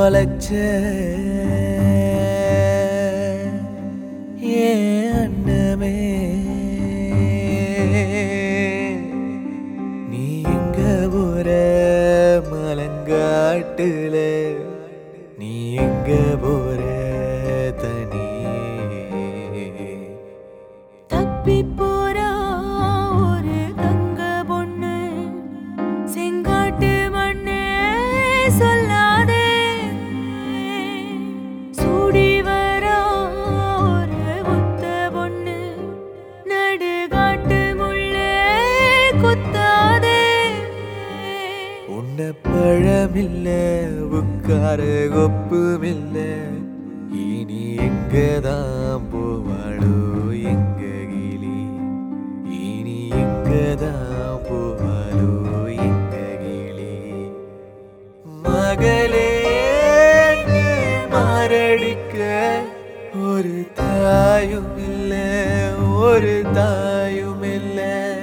தொலைச்ச ஏன் அண்ணமே நீ எங்க போற மலங்காட்டுல நீ எங்க போற தனியே தப்பி போறா ஒரு தங்க பொண்ணு செங்காட்டு மண்ணே சொல்லாதே சூடி வரா ஒரு ஒத்த பொண்ணு நடுகாட்டு முள்ளே குத்தாதே உன்ன பழமில்ல உட்கார கொப்புமில்ல இனி எங்கதான் போவாளோ எங்க கிளி இனி எங்கதான் போவாளோ எங்க கிளி மகளே மாரடிக்க ஒரு தாயும் இல்ல ஒரு தாயும் இல்ல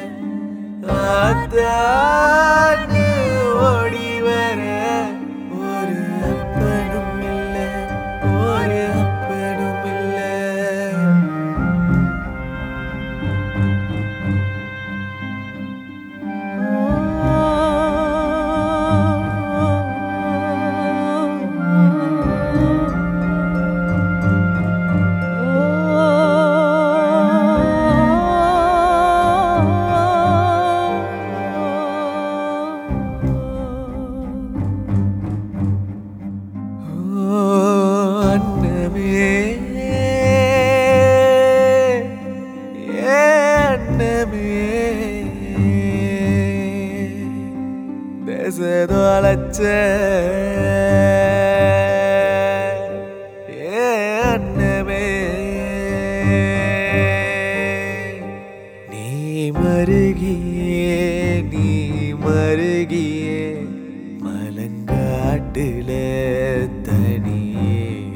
அத்தான்னு ஓடி வர ஒரு அப்பனும் இல்ல ஒரு அப்பனும் இல்ல ஓ அன்னமே ஏ அன்னமே தேசதோலச்ச ஏ அன்னமே நீ மருகியே நீ மருகியே மலங்காட்டுல தனியே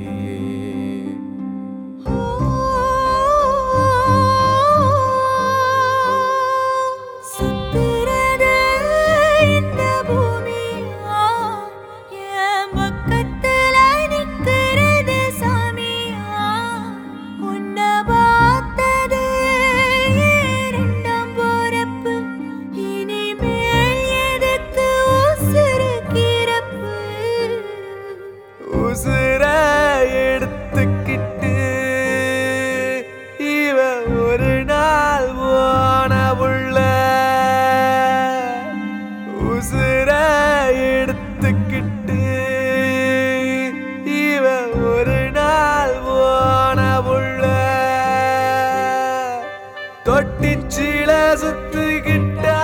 சுத்துறது இந்த பூமியா என் பக்கத்துல நிக்கிறது சாமியா உன்னை பார்த்தது இரண்டாம் போறப்பு இனிமேல் எதுக்கு உசுறு கிறப்பு உசுர எடுத்துக்கிட்டு இவ ஒரு நாள் போன புள்ள உசுர எடுத்துக்கிட்டு இவ ஒரு நாள் போன புள்ள தொட்டிச்சில சுத்துக்கிட்ட